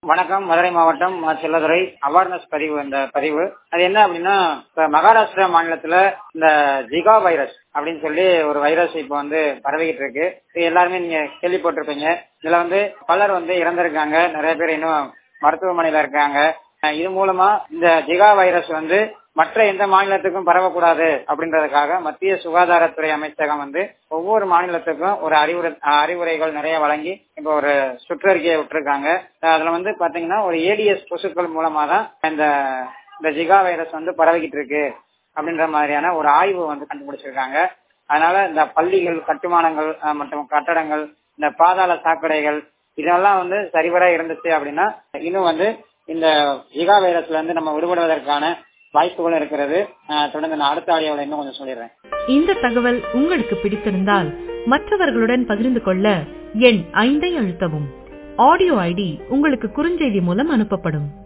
வணக்கம் மதுரை மாவட்டம் மா. செல்லதுரை அவேர்னஸ் பதிவு இந்த பதிவு அது என்ன அப்படின்னா இப்ப மகாராஷ்டிரா மாநிலத்துல இந்த ஜிகா வைரஸ் அப்படின்னு சொல்லி ஒரு வைரஸ் இப்ப வந்து பரவிக்கிட்டு இருக்கு இது எல்லாருமே நீங்க கேள்விப்பட்டிருப்பீங்க இதுல வந்து பலர் வந்து இறந்திருக்காங்க நிறைய பேர் இன்னும் மருத்துவமனையில இருக்காங்க அஹ் இது மூலமா இந்த ஜிகா வைரஸ் வந்து மற்ற எந்த மாநிலத்துக்கும் பரவக்கூடாது அப்படின்றதுக்காக மத்திய சுகாதாரத்துறை அமைச்சகம் வந்து ஒவ்வொரு மாநிலத்துக்கும் ஒரு அறிவுரை அறிவுரைகள் நிறைய வழங்கி இப்போ ஒரு சுற்றறிக்கையை விட்டுருக்காங்க அதுல வந்து பாத்தீங்கன்னா ஒரு ஏடிஎஸ் கொசுக்கள் மூலமா தான் இந்த இந்த ஜிகா வைரஸ் வந்து பரவிக்கிட்டு இருக்கு அப்படின்ற மாதிரியான ஒரு ஆய்வு வந்து கண்டுபிடிச்சிருக்காங்க அதனால இந்த பள்ளிகள் கட்டுமானங்கள் அஹ், மற்றும் கட்டடங்கள் இந்த பாதாள சாக்கடைகள் இதெல்லாம் வந்து சரிவர இருந்துச்சு அப்படின்னா இன்னும் வந்து இந்த ஜிகா வைரஸ்ல இருந்து நம்ம விடுபடுவதற்கான வாய்ப்புகள் இருக்கிறது அஹ், தொடர்ந்து நான் அடுத்த ஆடியோவில் இன்னும் கொஞ்சம் சொல்லிடுறேன் இந்த தகவல் உங்களுக்கு பிடித்திருந்தால் மற்றவர்களுடன் பகிர்ந்து கொள்ள எண் ஐந்தை அழுத்தவும் ஆடியோ ஐடி உங்களுக்கு குறுஞ்செய்தி மூலம் அனுப்பப்படும்